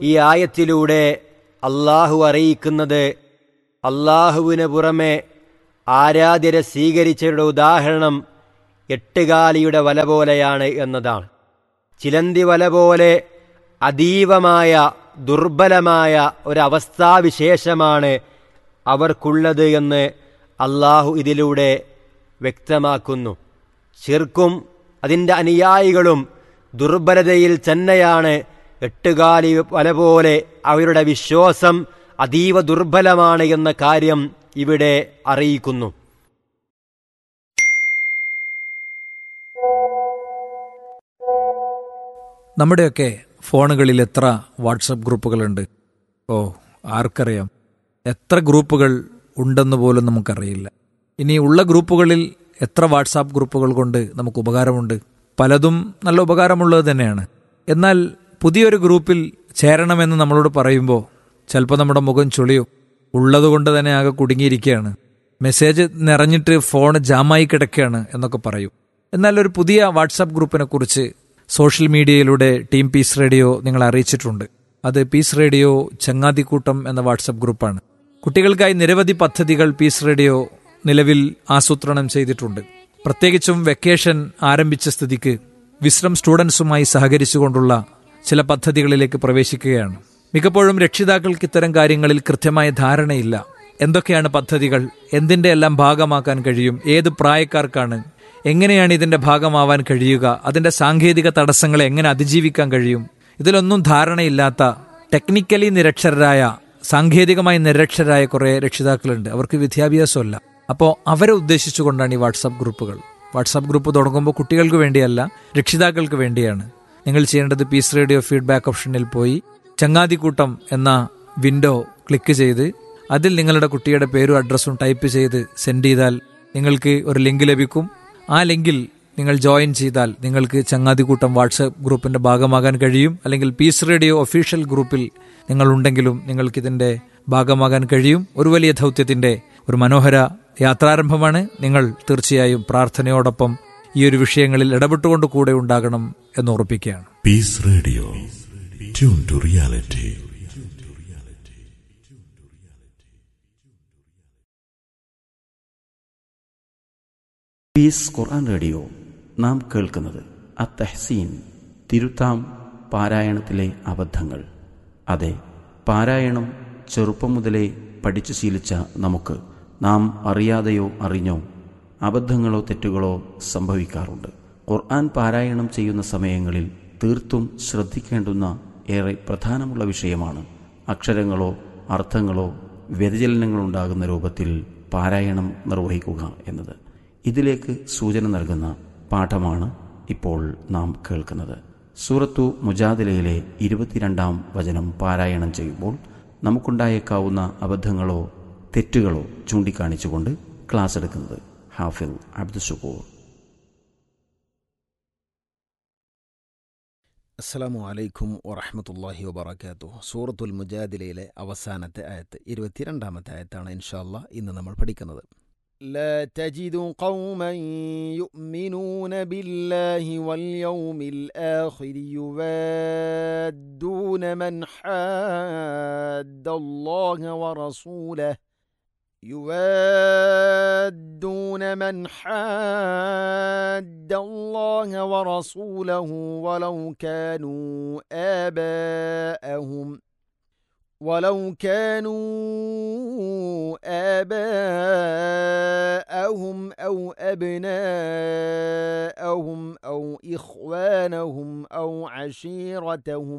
ഈ ആയത്തിലൂടെ അള്ളാഹു അറിയിക്കുന്നത് അള്ളാഹുവിന് പുറമെ ആരാധ്യരെ സ്വീകരിച്ചവരുടെ ഉദാഹരണം എട്ടുകാലിയുടെ വല പോലെയാണ് എന്നതാണ് ചിലന്തി വല പോലെ അതീവമായ ദുർബലമായ ഒരവസ്ഥാവിശേഷമാണ് അവർക്കുള്ളത് എന്ന് അള്ളാഹു ഇതിലൂടെ വ്യക്തമാക്കുന്നു ശിർക്കും അതിൻ്റെ അനുയായികളും ദുർബലതയിൽ തന്നെയാണ് എട്ടുകാലി വല പോലെ അവരുടെ വിശ്വാസം അതീവ ദുർബലമാണ് എന്ന കാര്യം ഇവിടെ അറിയിക്കുന്നു നമ്മുടെയൊക്കെ ഫോണുകളിൽ എത്ര വാട്സപ്പ് ഗ്രൂപ്പുകളുണ്ട് ഓ ആർക്കറിയാം എത്ര ഗ്രൂപ്പുകൾ ഉണ്ടെന്ന് പോലും നമുക്കറിയില്ല ഇനി ഉള്ള ഗ്രൂപ്പുകളിൽ എത്ര വാട്സാപ്പ് ഗ്രൂപ്പുകൾ കൊണ്ട് നമുക്ക് ഉപകാരമുണ്ട് പലതും നല്ല ഉപകാരമുള്ളത് തന്നെയാണ് എന്നാൽ പുതിയൊരു ഗ്രൂപ്പിൽ ചേരണമെന്ന് നമ്മളോട് പറയുമ്പോൾ ചിലപ്പോൾ നമ്മുടെ മുഖം ചുളിയും ഉള്ളതുകൊണ്ട് തന്നെ ആകെ കുടുങ്ങിയിരിക്കുകയാണ് മെസ്സേജ് നിറഞ്ഞിട്ട് ഫോൺ ജാമായി കിടക്കുകയാണ് എന്നൊക്കെ പറയും എന്നാൽ ഒരു പുതിയ വാട്സാപ്പ് ഗ്രൂപ്പിനെ കുറിച്ച് സോഷ്യൽ മീഡിയയിലൂടെ ടീം പീസ് റേഡിയോ നിങ്ങളെ അറിയിച്ചിട്ടുണ്ട് അത് പീസ് റേഡിയോ ചങ്ങാതിക്കൂട്ടം എന്ന വാട്സപ്പ് ഗ്രൂപ്പാണ് കുട്ടികൾക്കായി നിരവധി പദ്ധതികൾ പീസ് റേഡിയോ നിലവിൽ ആസൂത്രണം ചെയ്തിട്ടുണ്ട് പ്രത്യേകിച്ചും വെക്കേഷൻ ആരംഭിച്ച സ്ഥിതിക്ക് വിശ്രം സ്റ്റുഡൻസുമായി സഹകരിച്ചുകൊണ്ടുള്ള ചില പദ്ധതികളിലേക്ക് പ്രവേശിക്കുകയാണ് മിക്കപ്പോഴും രക്ഷിതാക്കൾക്ക് ഇത്തരം കാര്യങ്ങളിൽ കൃത്യമായ ധാരണയില്ല എന്തൊക്കെയാണ് പദ്ധതികൾ എന്തിന്റെ എല്ലാം ഭാഗമാക്കാൻ കഴിയും ഏത് പ്രായക്കാർക്കാണ് എങ്ങനെയാണ് ഇതിന്റെ ഭാഗമാവാൻ കഴിയുക അതിന്റെ സാങ്കേതിക തടസ്സങ്ങളെ എങ്ങനെ അതിജീവിക്കാൻ കഴിയും ഇതിലൊന്നും ധാരണയില്ലാത്ത ടെക്നിക്കലി നിരക്ഷരരായ സാങ്കേതികമായി നിരക്ഷരായ കുറെ രക്ഷിതാക്കളുണ്ട് അവർക്ക് വിദ്യാഭ്യാസമല്ല അപ്പോൾ അവരെ ഉദ്ദേശിച്ചുകൊണ്ടാണ് ഈ വാട്സാപ്പ് ഗ്രൂപ്പുകൾ വാട്സാപ്പ് ഗ്രൂപ്പ് തുടങ്ങുമ്പോൾ കുട്ടികൾക്ക് വേണ്ടിയല്ല രക്ഷിതാക്കൾക്ക് വേണ്ടിയാണ് നിങ്ങൾ ചെയ്യേണ്ടത് പീസ് റേഡിയോ ഫീഡ്ബാക്ക് ഓപ്ഷനിൽ പോയി ചങ്ങാതിക്കൂട്ടം എന്ന വിൻഡോ ക്ലിക്ക് ചെയ്ത് അതിൽ നിങ്ങളുടെ കുട്ടിയുടെ പേരും അഡ്രസ്സും ടൈപ്പ് ചെയ്ത് സെൻഡ് ചെയ്താൽ നിങ്ങൾക്ക് ഒരു ലിങ്ക് ലഭിക്കും ആ ലിങ്കിൽ നിങ്ങൾ ജോയിൻ ചെയ്താൽ നിങ്ങൾക്ക് ചങ്ങാതിക്കൂട്ടം വാട്സപ്പ് ഗ്രൂപ്പിന്റെ ഭാഗമാകാൻ കഴിയും അല്ലെങ്കിൽ പീസ് റേഡിയോ ഒഫീഷ്യൽ ഗ്രൂപ്പിൽ നിങ്ങൾ ഉണ്ടെങ്കിലും നിങ്ങൾക്ക് ഇതിന്റെ ഭാഗമാകാൻ കഴിയും ഒരു വലിയ ദൗത്യത്തിന്റെ ഒരു മനോഹര യാത്രാരംഭമാണ് നിങ്ങൾ തീർച്ചയായും പ്രാർത്ഥനയോടൊപ്പം ഈ ഒരു വിഷയങ്ങളിൽ ഇടപെട്ടുകൊണ്ട് കൂടെ ഉണ്ടാകണം എന്ന് ഉറപ്പിക്കുകയാണ് Peace Radio. Tune to reality. Peace ഖുർആൻ റേഡിയോ നാം കേൾക്കുന്നത് അത്തഹ്സീൻ തിരുത്താം പാരായണത്തിലെ അബദ്ധങ്ങൾ അതെ പാരായണം ചെറുപ്പം മുതലേ പഠിച്ചു ശീലിച്ച നമുക്ക് നാം അറിയാതെയോ അറിഞ്ഞോ അബദ്ധങ്ങളോ തെറ്റുകളോ സംഭവിക്കാറുണ്ട് ഖുർആൻ പാരായണം ചെയ്യുന്ന സമയങ്ങളിൽ തീർത്തും ശ്രദ്ധിക്കേണ്ടുന്ന ഏറെ പ്രധാനമുള്ള വിഷയമാണ് അക്ഷരങ്ങളോ അർത്ഥങ്ങളോ വ്യതിചലനങ്ങളുണ്ടാകുന്ന രൂപത്തിൽ പാരായണം നിർവഹിക്കുക എന്നത് ഇതിലേക്ക് സൂചന നൽകുന്ന പാഠമാണ് ഇപ്പോൾ നാം കേൾക്കുന്നത് സൂറത്തു മുജാദിലയിലെ ഇരുപത്തിരണ്ടാം വചനം പാരായണം ചെയ്യുമ്പോൾ നമുക്കുണ്ടായേക്കാവുന്ന അബദ്ധങ്ങളോ തെറ്റുകളോ ചൂണ്ടിക്കാണിച്ചുകൊണ്ട് ക്ലാസ് എടുക്കുന്നത് ഹാഫിൽ അബ്ദുഷക്കൂർ അസ്സലാമു അലൈക്കും വറഹമത്തല്ലാഹി വബർക്കാത്തു സൂറത്തുൽ മുജാദിലയിലെ അവസാനത്തെ ആയത്ത് ഇരുപത്തിരണ്ടാമത്തെ ആയത്താണ് ഇൻഷാല്ല ഇന്ന് നമ്മൾ പഠിക്കുന്നത് لا تجد قوما يؤمنون بالله واليوم الآخر يوادون من حاد الله ورسوله يوادون من حاد الله ورسوله ولو كانوا آباءهم ولو كانوا آباءهم أو أبناءهم أو إخوانهم أو عشيرتهم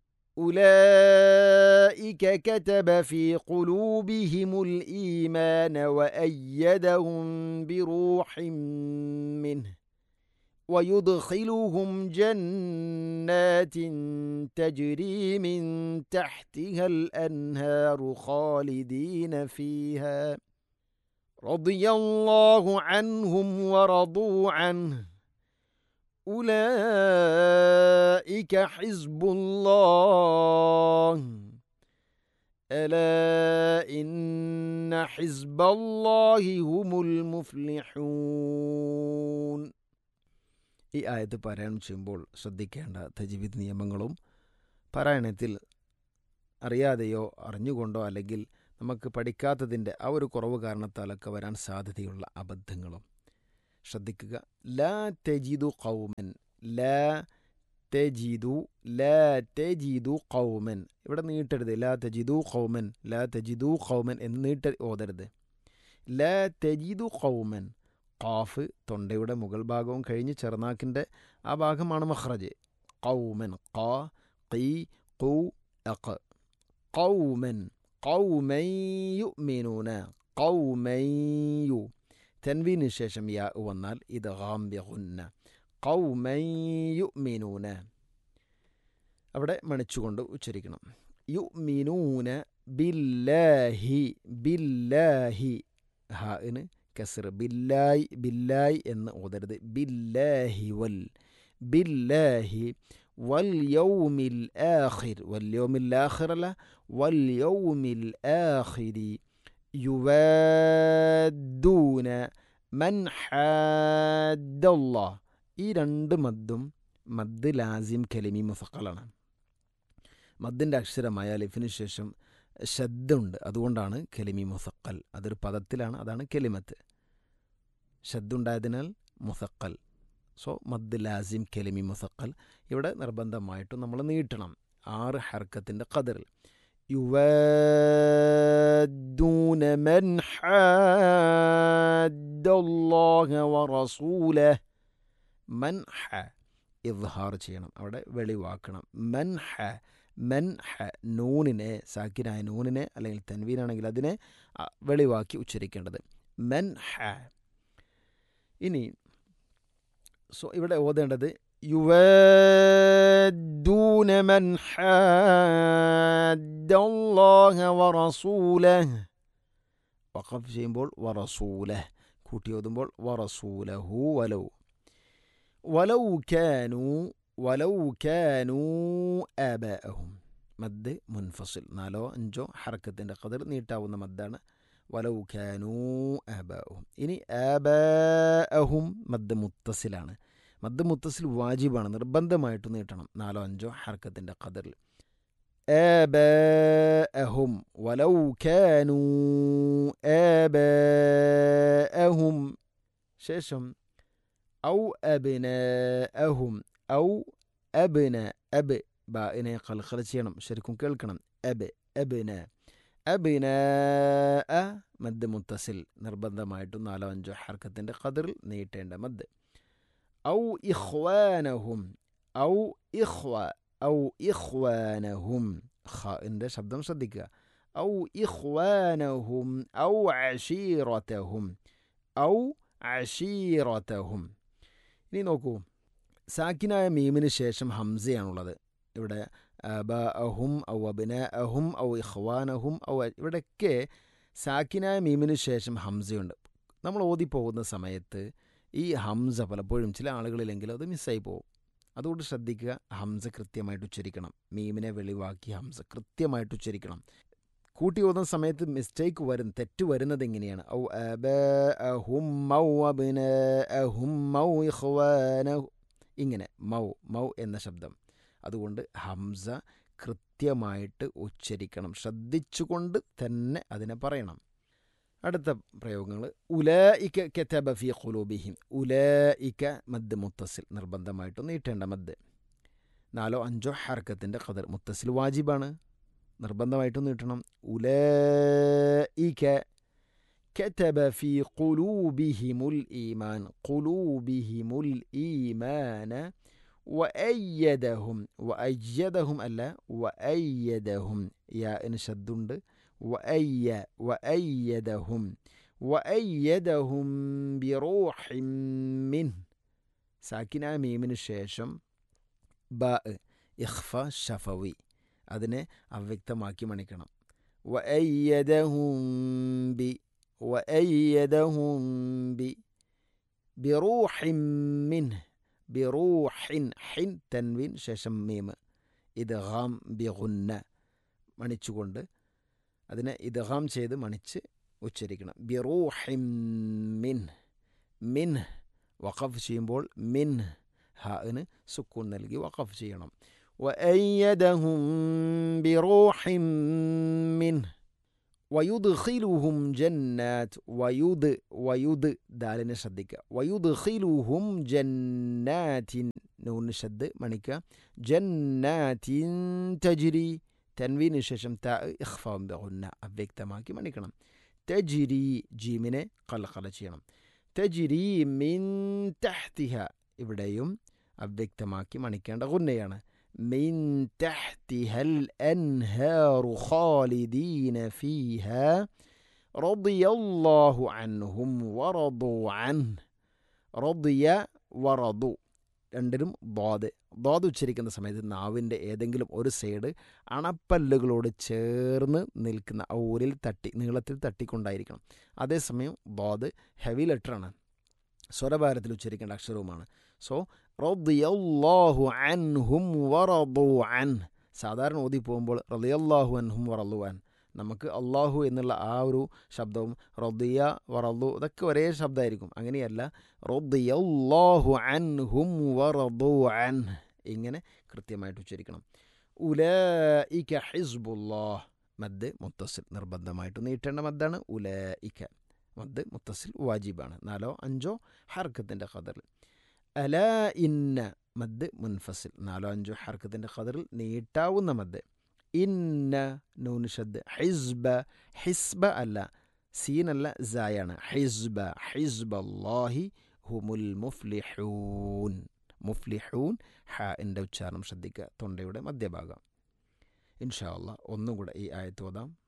أولئك كتب في قلوبهم الإيمان وأيدهم بروح منه ويدخلهم جنات تجري من تحتها الأنهار خالدين فيها رضي الله عنهم ورضوا عنه أولئك حزب الله ألا إن حزب الله هم المفلحون ഈ ആയത്ത് പാരായണം ചെയ്യുമ്പോൾ ശ്രദ്ധിക്കേണ്ട തജ്വീദ് നിയമങ്ങളും പാരായണത്തിൽ അറിയാതെയോ അറിഞ്ഞുകൊണ്ടോ അല്ലെങ്കിൽ നമുക്ക് പഠിക്കാത്തതിൻ്റെ ആ ഒരു കുറവ് കാരണത്താലൊക്കെ വരാൻ സാധ്യതയുള്ള അബദ്ധങ്ങളും ശ്രദ്ധിക്കുക ലാ തെജിദു കൗമൻ ലാ തെജിദു ലാ തെജിദു കൗമൻ ഇവിടെ നീട്ടരുത് ലാ തെജിദു കൗമൻ ലാ തെജിദു കൗമൻ എന്ന് നീട്ട ഓതരുത് ലാ തെജിദു കൗമൻ ഖാഫ് തൊണ്ടയുടെ മുകൾ ഭാഗവും കഴിഞ്ഞ് ചെറുനാക്കിൻ്റെ ആ ഭാഗമാണ് മഹ്റജ് കൗമൻ ഖാ ഖീ ഖു അഖ് കൗമൻ കൗമൻ യുഅ്മിനൂന കൗമൻ യു തൻവീന് ശേഷം യാ വന്നാൽ ഇത് ഗാംബ്യഹുന്ന കൗമൻ യുഅ്മിനൂന അവിടെ മണിച്ചുകൊണ്ട് ഉച്ചരിക്കണം യുഅ്മിനൂന ബില്ലാഹി ബില്ലാഹി ഹാന് കസർ ബില്ലായി ബില്ലായി എന്ന് ഓതരുത് ബില്ലാഹി വൽ ബില്ലാഹി വൽ യൗമിൽ ആഖിർ വൽ യൗമിൽ ആഖിർ അല്ല വൽ യൗമിൽ ആഖിരി യുവാദൂന മൻ ഹാദ്ദല്ലാ ഈ രണ്ട് മദ്ദും മദ് ലാസിം കലിമി മുസക്കലാണ് മദ്ദിൻ്റെ അക്ഷരമായ ലിഫിന് ശേഷം ശബ്ദമുണ്ട് അതുകൊണ്ടാണ് കെലിമി മുസക്കൽ അതൊരു പദത്തിലാണ് അതാണ് കെലിമത്ത് ശബ്ദമുണ്ടായതിനാൽ മുസക്കൽ സോ മദ് ലാസിം കെലിമി മുസക്കൽ ഇവിടെ നിർബന്ധമായിട്ടും നമ്മൾ നീട്ടണം ആറ് ഹർക്കത്തിൻ്റെ കതിറിൽ يوادون من حاد الله ورسوله من ح ഇദ്ഹാർ ചെയ്യണം അവിടെ വെളിവാക്കണം മൻ ഹ മൻ ഹ നൂനിനെ സാക്കിനായ നൂനിനെ അല്ലെങ്കിൽ തൻവീനാണെങ്കിൽ അതിനെ അ, വെളിവാക്കി ഉച്ചരിക്കേണ്ടത് മൻ ഹ ഇനി സോ ഇവിടെ ഓതേണ്ടത് يوادون من حاد الله ورسوله വഖഫ് ചെയ്യുമ്പോൾ വറസൂലഹ് കൂട്ടി ഓതുമ്പോൾ വറസൂലഹു വലൗ വലൗ കാനു വലൗ കാനു ആബാഅഹും മദ് മുൻഫസിൽ നാലോ അഞ്ചോ ഹറക്കത്തിൻ്റെ കതിർ നീട്ടാവുന്ന മദ്ദാണ് വലൗ കാനു ആബാഅഹും ഇനി ആബാഅഹും മദ് മുത്തസിലാണ് മദ് മുത്തസിൽ വാജിബാണ് നിർബന്ധമായിട്ട് നീട്ടണം നാലോ അഞ്ചോ ഹർക്കത്തിൻ്റെ ഖദറിൽ آباءهم ولو كانوا آباءهم ശേഷം ഔ അബ്നാഅഹും ഔ അബ്ന അബ് ബാഇനെ ഖൽഖൽ ചെയ്യണം ശരിക്കും കേൾക്കണം അബ് അബ്ന അബ്ന മദ് മുത്തസിൽ നിർബന്ധമായിട്ടും നാലോ അഞ്ചോ ഹർക്കത്തിൻ്റെ ഖദറിൽ നീട്ടേണ്ട മദ് ഔ ഇഖ്വാനഹും ഔ ഇഖ്വ ഔ ഇഖ്വാനഹും ഖാഇൻ്റെ ശബ്ദം ശ്രദ്ധിക്കുക ഔ ഇഖ്വാനഹും ഔ അഷീറത്തഹും ഔ അഷീറത്തഹും ഇനി നോക്കൂ സാക്കിനായ മീമിന് ശേഷം ഹംസയാണുള്ളത് ഇവിടെ അബ അഹും ഔ അബിന അഹും ഔ ഇഖ്വാനഹും ഔ ഇവിടെയൊക്കെ സാക്കിനായ മീമിന് ശേഷം ഹംസയുണ്ട് നമ്മൾ ഓതിപ്പോകുന്ന സമയത്ത് ഈ ഹംസ പലപ്പോഴും ചില ആളുകളിലെങ്കിലും അത് മിസ്സായി പോകും അതുകൊണ്ട് ശ്രദ്ധിക്കുക ഹംസ കൃത്യമായിട്ട് ഉച്ചരിക്കണം മീമിനെ വെളിവാക്കി ഹംസ കൃത്യമായിട്ട് ഉച്ചരിക്കണം കൂട്ടി ഓതുന്ന സമയത്ത് മിസ്റ്റേക്ക് വരും തെറ്റ് വരുന്നത് എങ്ങനെയാണ് ഔ അബഅഹും മൗ അബ്നാഅഹും മൗ ഇഖ്വാനഹു ഇങ്ങനെ മൗ മൗ എന്ന ശബ്ദം അതുകൊണ്ട് ഹംസ കൃത്യമായിട്ട് ഉച്ചരിക്കണം ശ്രദ്ധിച്ചുകൊണ്ട് തന്നെ അതിനെ പറയണം അടുത്ത പ്രയോഗങ്ങൾ ഉലായിക്ക കെത്തബ ഫി ഖുലൂബിഹിം ഉലായിക്ക മദ് മുത്തസിൽ നിർബന്ധമായിട്ടും നീട്ടേണ്ട മദ് നാലോ അഞ്ചോ ഹർക്കത്തിൻ്റെ ഖദർ മുത്തസിൽ വാജിബാണ് നിർബന്ധമായിട്ടും നീട്ടണം ഉലായിക്ക كتب في قلوبهم الإيمان قلوبهم الإيمان وأيدهم وأيدهم ألا وأيدهم يا إن شدند وأي وأيدهم وأيدهم بروح منه ساكنة ميمن الشاشم باء إخفاء شفوي അതിനെ അവ്യക്തമാക്കി മണിക്കണം وأيدهم ب وأيدهم ب بروح منه بروح حن تنوين ശേഷം മീം ഇദ്ഗാം ബിഗുന്ന മണിച്ചുകൊണ്ട് അതിനെ ഇദ്ഗാം ചെയ്ത് മണിച്ച് ഉച്ചരിക്കണം ബിറൂഹിം മിൻ മിൻ വഖഫ് ചെയ്യുമ്പോൾ മിൻ ഹാന് സുക്കൂൺ നൽകി വഖഫ് ചെയ്യണം وأيدهم بروح منه ويدخلهم جنات ويد ويد دالنا شدك ويدخلهم جنات نون شد منك جنات تجري تنوين الششم تاء إخفاء بغنى അവ്യക്തമാക്കി മണിക്കണം തജിരി ജീമിനെ കലക്കല ചെയ്യണം തജിരി മിൻ തഹ്തിഹ ഇവിടെയും അവ്യക്തമാക്കി മണിക്കേണ്ട ഗുന്നയാണ് മിൻ തഹ്തിഹൽ അൻഹാറു ഖാലിദീന ഫീഹ റളിയല്ലാഹു അൻഹും വറദു അൻഹ് റളിയ വറദു രണ്ടിലും ദ്വാദ് ദ്വാദ് ഉച്ചരിക്കുന്ന സമയത്ത് നാവിൻ്റെ ഏതെങ്കിലും ഒരു സൈഡ് അണപ്പല്ലുകളോട് ചേർന്ന് നിൽക്കുന്ന ആ ഊരിൽ തട്ടി നീളത്തിൽ തട്ടിക്കൊണ്ടായിരിക്കണം അതേസമയം ദ്വാദ് ഹെവി ലെറ്ററാണ് സ്വരഭാരത്തിൽ ഉച്ചരിക്കേണ്ട അക്ഷരവുമാണ് സോ റദിയല്ലാഹു അൻഹും വറദു അൻ സാധാരണ ഓതി പോകുമ്പോൾ റദിയല്ലാഹു അൻഹും വറദു അൻ നമുക്ക് അള്ളാഹു എന്നുള്ള ആ ഒരു ശബ്ദവും റദിയ വറദു ഇതൊക്കെ ഒരേ ശബ്ദമായിരിക്കും അങ്ങനെയല്ല റദിയല്ലാഹു അൻഹും വറദു അൻ ഇങ്ങനെ കൃത്യമായിട്ട് ഉച്ചരിക്കണം ഉലഇക ഹിസ്ബുല്ലാഹ് മദ് മുത്തസിൽ നിർബന്ധമായിട്ട് നീട്ടേണ്ട മദ്ദാണ് ഉലഇക മദ് മുത്തസിൽ വാജിബാണ് നാലോ അഞ്ചോ ഹർക്കത്തിൻ്റെ ഖദറിൽ അല ഇന്ന മദ് മുൻഫസിൽ നാലോ അഞ്ചോ ഹർക്കത്തിൻ്റെ ഖദറിൽ നീട്ടാവുന്ന മദ് ഇന്ന നൂനിഷദ് ഹിസ്ബ ഹിസ്ബ അല്ല സീനല്ല സായാണ് ഹിസ്ബ ഹിസ്ബ അല്ലാഹി ഹുമുൽ മുഫ്ലിഹൂൻ മുഫ്ലിഹൂൻ ഹ എൻ്റെ ഉച്ചാരണം ശ്രദ്ധിക്കുക തൊണ്ടയുടെ മധ്യഭാഗം ഇൻഷാ അല്ലാ ഒന്നും കൂടെ ഈ ആയത്ത് ഓതാം